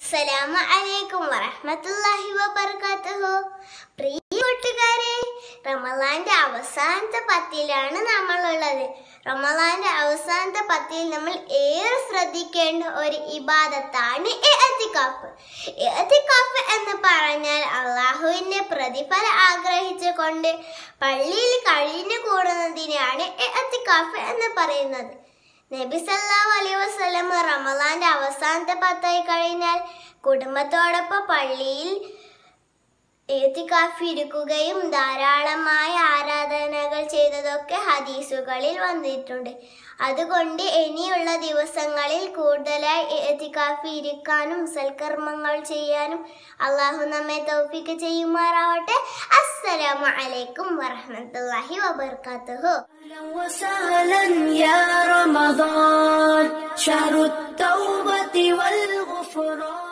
അസ്സലാമു അലൈക്കും വറഹ്മത്തുള്ളാഹി വബർക്കാത്തുഹു പ്രിയ കൂട്ടുകാരെ റമലാന്റെ അവസാനത്തെ പത്തിലാണ് നമ്മളുള്ളത് റമലാന്റെ അവസാനത്തെ പത്തിൽ നമ്മൾ ഏറെ ശ്രദ്ധിക്കേണ്ട ഒരു ഇബാദത്താണ് എഅത്തിക്കാഫ് എഅത്തിക്കാഫ് എന്ന് പറഞ്ഞാൽ അള്ളാഹുവിന്റെ പ്രതിഫലം ആഗ്രഹിച്ചുകൊണ്ട് പള്ളിയിൽ കഴിഞ്ഞു കൂടുന്നതിനാണ് എഅത്തിക്കാഫ് എന്ന് പറയുന്നത് നബി സല്ലല്ലാഹു അലൈഹി വസല്ലം റമളാന്റെ അവസാനത്തെ പത്തായി കഴിഞ്ഞാൽ കുടുംബത്തോടൊപ്പം പള്ളിയിൽ ഏത്തിക്കാഫി ഇരിക്കുകയും ധാരാളമായ ആരാധനകൾ ചെയ്തതൊക്കെ ഹദീസുകളിൽ വന്നിട്ടുണ്ട് അതുകൊണ്ട് ഇനിയുള്ള ദിവസങ്ങളിൽ കൂടുതലായി ഏത്തിക്കാഫി ഇരിക്കാനും സൽക്കർമ്മങ്ങൾ ചെയ്യാനും അള്ളാഹു നമ്മെ തൗഫീക്ക് ചെയ്യുമാറാവട്ടെ അസ്സലാമു അലൈക്കും വറഹ്മത്തുള്ളാഹി വബർക്കാത്തുഹു أهلا وسهلا يا رمضان شهر التوبة والغفران